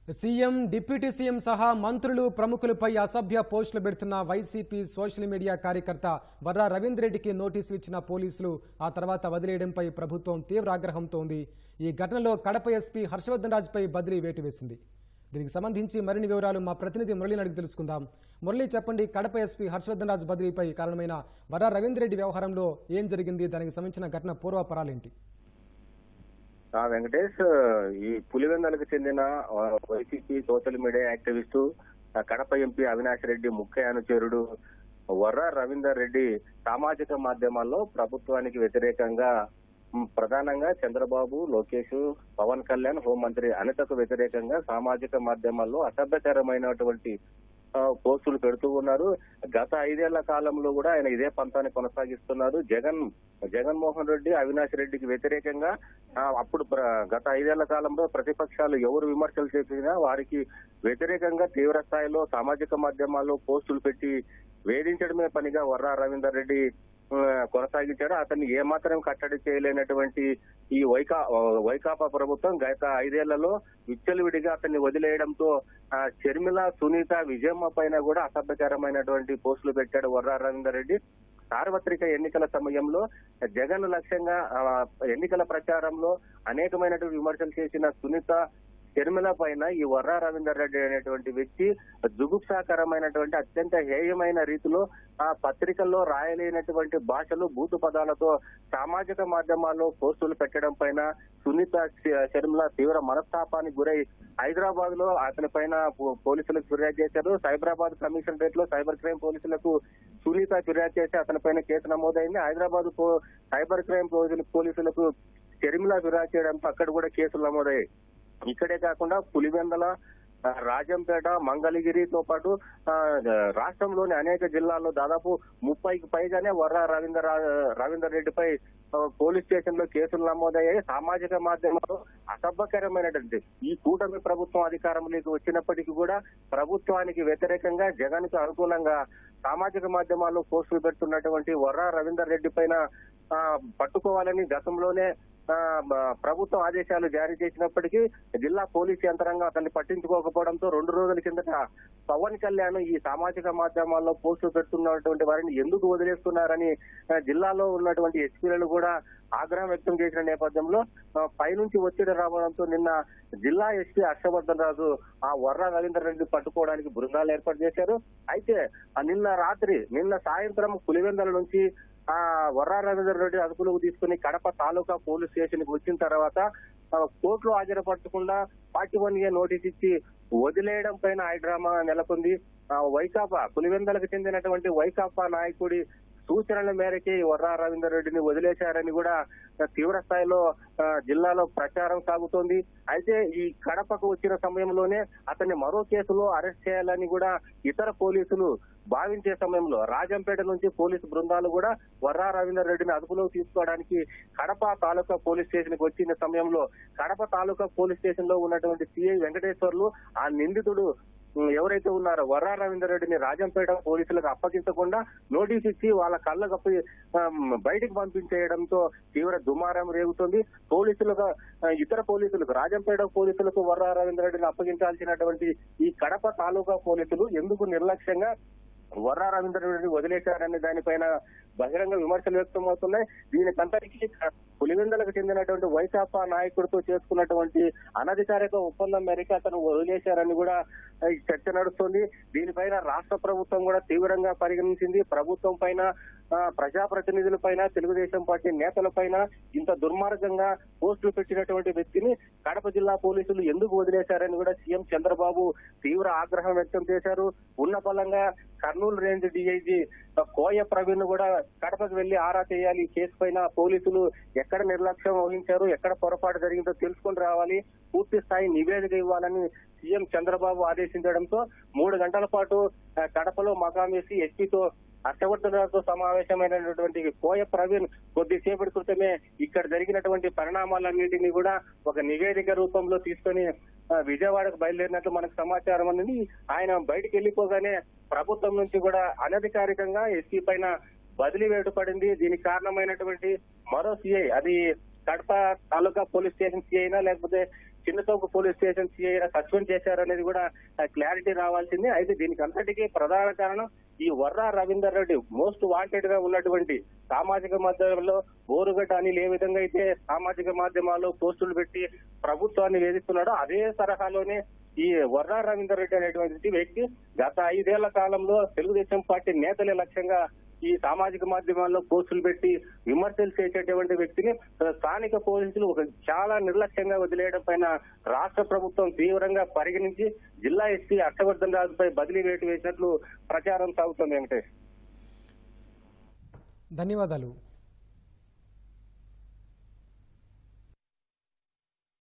CM deputy CM సహా మంత్రులు ప్రముఖులపై అసభ్య పోస్టులు పెడుతున్న వైసీపీ సోషల్ మీడియా కార్యకర్త వర్రా రవీంద్రెడ్డికి నోటీసులు ఇచ్చిన పోలీసులు ఆ తర్వాత వదిలేయడంపై ప్రభుత్వం తీవ్ర ఆగ్రహంతో ఉంది ఈ ఘటనలో కడప ఎస్పీ హర్షవర్ధన్ రాజుపై బదిలీ వేటు వేసింది దీనికి సంబంధించి మరిన్ని వివరాలు మా ప్రతినిధి మురళిని అడిగి తెలుసుకుందాం మురళి చెప్పండి కడప ఎస్పీ హర్షవర్ధన్ రాజు బదిలీపై కారణమైన వర్రా రవీంద్రెడ్డి వ్యవహారంలో ఏం జరిగింది దానికి సంబంధించిన ఘటన పూర్వాపరాలేంటి ఆ వెంకటేష్ ఈ పులివెందలకు చెందిన ఆ, వైసీపీ సోషల్ మీడియా యాక్టివిస్టు ఆ, కడప ఎంపీ అవినాష్ రెడ్డి ముఖ్య అనుచరుడు వర్ర రవీందర్ రెడ్డి సామాజిక మాధ్యమాల్లో ప్రభుత్వానికి వ్యతిరేకంగా ఉమ్, ప్రధానంగా చంద్రబాబు లోకేష్ పవన్ కళ్యాణ్ హోంమంత్రి అనితకు వ్యతిరేకంగా సామాజిక మాధ్యమాల్లో అసభ్యకరమైనటువంటి ఆ, పోస్టులు పెడుతూ ఉన్నారు గత ఐదేళ్ల కాలంలో కూడా ఆయన ఇదే పంతాన్ని కొనసాగిస్తున్నారు జగన్ జగన్మోహన్ రెడ్డి అవినాష్ రెడ్డికి వ్యతిరేకంగా ఆ, అప్పుడు ప్ర- గత ఐదేళ్ల కాలంలో ప్రతిపక్షాలు ఎవరు విమర్శలు చేసినా వారికి వ్యతిరేకంగా తీవ్ర స్థాయిలో సామాజిక మాధ్యమాల్లో పోస్టులు పెట్టి వేధించడమే పనిగా వర్రా రవీందర్ రెడ్డి ఆ, కొనసాగించారు అతన్ని ఏమాత్రం కట్టడి చేయలేనటువంటి ఈ వైకా వైకాపా ప్రభుత్వం గత ఐదేళ్లలో విచ్చలవిడిగా అతన్ని వదిలేయడంతో ఆ, షర్మిల సునీత విజయమ్మ పైన కూడా అసభ్యకరమైనటువంటి పోస్టులు పెట్టాడు వర్రా రవీందర్ రెడ్డి సార్వత్రిక ఎన్నికల సమయంలో జగన్ లక్ష్యంగా ఆ, ఎన్నికల ప్రచారంలో అనేకమైనటువంటి విమర్శలు చేసిన సునీత షర్మిల పైన ఈ వర్రా రవీందర్ రెడ్డి అనేటువంటి వ్యక్తి జుగుప్సాకరమైనటువంటి అత్యంత హేయమైన రీతిలో ఆ పత్రికల్లో రాయలేనటువంటి భాషలు బూతు పదాలతో సామాజిక మాధ్యమాల్లో పోస్టులు పెట్టడం పైన సునీత శ- షర్మిల తీవ్ర మనస్తాపానికి గురై హైదరాబాద్ లో అతని పైన పో- పోలీసులకు ఫిర్యాదు చేశారు సైబరాబాద్ కమిషనరేట్ లో సైబర్ క్రైమ్ పోలీసులకు సునీత ఫిర్యాదు చేసి అతని పైన కేసు నమోదైంది హైదరాబాద్ పో- సైబర్ క్రైమ్ పోలీసులు- పోలీసులకు షర్మిల ఫిర్యాదు చేయడంతో అక్కడ కూడా కేసులు నమోదయ్యాయి ఇక్కడే కాకుండా పులివెందల ఆ, రాజంపేట మంగళగిరితో పాటు ఆ, రాష్ట్రంలోని అనేక జిల్లాల్లో దాదాపు ముప్పైకి పైగానే వర్ర రవీందర్ రవీందర్ రెడ్డిపై ఆ, పోలీస్ స్టేషన్ లో కేసులు నమోదయ్యాయి సామాజిక మాధ్యమాల్లో అసభ్యకరమైనటువంటి ఈ కూటమి ప్రభుత్వం అధికారంలోకి వచ్చినప్పటికీ కూడా ప్రభుత్వానికి వ్యతిరేకంగా జగన్ కు అనుకూలంగా సామాజిక మాధ్యమాల్లో పోస్టులు పెడుతున్నటువంటి వర్ర రవీందర్ రెడ్డి పైన ఆ, పట్టుకోవాలని గతంలోనే ఆ, బ- ప్రభుత్వం ఆదేశాలు జారీ చేసినప్పటికీ జిల్లా పోలీస్ యంత్రాంగం అతన్ని పట్టించుకోకపోవడంతో రెండు రోజుల కిందట పవన్ కళ్యాణ్ ఈ సామాజిక మాధ్యమాల్లో పోస్టులు పెడుతున్నటువంటి వారిని ఎందుకు వదిలేస్తున్నారని ఆ, జిల్లాలో ఉన్నటువంటి ఎస్పీలను కూడా ఆగ్రహం వ్యక్తం చేసిన నేపథ్యంలో ఆ, పైనుంచి ఒత్తిడి రావడంతో నిన్న జిల్లా ఎస్పీ హర్షవర్ధన్ రాజు ఆ వర్ర రవీందర్ రెడ్డి పట్టుకోవడానికి బృందాలు ఏర్పాటు చేశారు అయితే ఆ నిన్న రాత్రి నిన్న సాయంత్రం పులివెందల నుంచి ఆ వర్రా రవీందర్ రెడ్డి అదుపులోకి తీసుకుని కడప తాలూకా పోలీస్ స్టేషన్ కి వచ్చిన తర్వాత ఆ, కోర్టులో హాజరుపరచకుండా ఫార్టీ వన్ ఏ నోటీస్ ఇచ్చి వదిలేయడం పైన హైడ్రామా నెలకొంది ఆ, వైకాపా పులివెందలకు చెందినటువంటి వైకాపా నాయకుడి సూచనల మేరకే ఈ వర్రా రవీందర్ రెడ్డిని వదిలేశారని కూడా తీవ్ర స్థాయిలో ఆ, జిల్లాలో ప్రచారం సాగుతోంది అయితే ఈ కడపకు వచ్చిన సమయంలోనే అతన్ని మరో కేసులో అరెస్ట్ చేయాలని కూడా ఇతర పోలీసులు భావించే సమయంలో రాజంపేట నుంచి పోలీసు బృందాలు కూడా వర్రా రవీందర్ రెడ్డిని అదుపులోకి తీసుకోవడానికి కడప తాలూకా పోలీస్ స్టేషన్ కి వచ్చిన సమయంలో కడప తాలూకా పోలీస్ స్టేషన్ లో ఉన్నటువంటి సిఐ వెంకటేశ్వర్లు ఆ నిందితుడు ఉమ్, ఎవరైతే ఉన్నారో వర్రా రవీందర్ రెడ్డిని రాజంపేట పోలీసులకు అప్పగించకుండా నోటీస్ ఇచ్చి వాళ్ళ కళ్ళ కప్పి ఆమ్, బయటికి పంపించేయడంతో తీవ్ర దుమారం రేగుతుంది పోలీసులుగా ఆ, ఇతర పోలీసులకు రాజంపేట పోలీసులకు వర్రా రవీందర్ రెడ్డిని అప్పగించాల్సినటువంటి ఈ కడప తాలూకా పోలీసులు ఎందుకు నిర్లక్ష్యంగా వర్రా రవీందర్ రెడ్డిని వదిలేశారనే దానిపైన బహిరంగ విమర్శలు వ్యక్తమవుతున్నాయి దీనికంతటికీ పులివెందలకు చెందినటువంటి వైకాపా నాయకుడితో చేసుకున్నటువంటి అనధికారిక ఒప్పందం మేరకు అతను వదిలేశారని కూడా ఆ, ఈ చర్చ నడుస్తుంది దీనిపైన రాష్ట్ర ప్రభుత్వం కూడా తీవ్రంగా పరిగణించింది ప్రభుత్వం పైన ఆ, ప్రజాప్రతినిధుల పైన తెలుగుదేశం పార్టీ నేతల పైన ఇంత దుర్మార్గంగా పోస్టులు పెట్టినటువంటి వ్యక్తిని కడప జిల్లా పోలీసులు ఎందుకు వదిలేశారని కూడా సీఎం చంద్రబాబు తీవ్ర ఆగ్రహం వ్యక్తం చేశారు ఉన్న పలంగా కర్నూలు రేంజ్ డిఐజీ కోయ ప్రవీణ్ కూడా కడపకు వెళ్లి ఆరా చేయాలి ఈ కేసు పైన పోలీసులు ఎక్కడ నిర్లక్ష్యం వహించారు ఎక్కడ పొరపాటు జరిగిందో తెలుసుకొని రావాలి పూర్తి స్థాయి నివేదిక ఇవ్వాలని సీఎం చంద్రబాబు ఆదేశించడంతో మూడు గంటల పాటు ఆ, కడపలో మకాం వేసి ఎస్పీతో హర్షవర్ధన్తో సమావేశమైనటువంటి కోయ ప్రవీణ్ కొద్దిసేపటి క్రితమే ఇక్కడ జరిగినటువంటి పరిణామాలన్నింటినీ కూడా ఒక నివేదిక రూపంలో తీసుకొని ఆ, విజయవాడకు బయలుదేరినట్లు మనకు సమాచారం అందింది ఆయన బయటికి వెళ్ళిపోగానే ప్రభుత్వం నుంచి కూడా అనధికారికంగా ఎస్పీ పైన బదిలీ వేటు పడింది దీనికి కారణమైనటువంటి మరో సిఐ అది కడప తాలూకా పోలీస్ స్టేషన్ సిఐనా లేకపోతే Chinnathopu police station CI suspend చేశారనేది కూడా క్లారిటీ రావాల్సింది అయితే దీనికి అంతటికీ ప్రధాన కారణం ఈ వర్రా రవీందర్ రెడ్డి మోస్ట్ వాంటెడ్ గా ఉన్నటువంటి సామాజిక మాధ్యమంలో బోరుగట్ట అనిల్ ఏ విధంగా అయితే సామాజిక మాధ్యమాల్లో పోస్టులు పెట్టి ప్రభుత్వాన్ని వేధిస్తున్నాడో అదే తరహాలోనే ఈ వర్రా రవీందర్ రెడ్డి అనేటువంటి వ్యక్తి గత ఐదేళ్ల కాలంలో తెలుగుదేశం పార్టీ నేతలే లక్ష్యంగా ఈ సామాజిక మాధ్యమాల్లో పోస్టులు పెట్టి విమర్శలు చేసేటువంటి వ్యక్తిని స్థానిక పోలీసులు ఒక చాలా నిర్లక్ష్యంగా వదిలేయడం పైన రాష్ట్ర ప్రభుత్వం తీవ్రంగా పరిగణించి జిల్లా ఎస్పీ హర్షవర్ధన్ రాజుపై బదిలీ వేటు వేసినట్లు ప్రచారం సాగుతోంది వెంకటేష్ ధన్యవాదాలు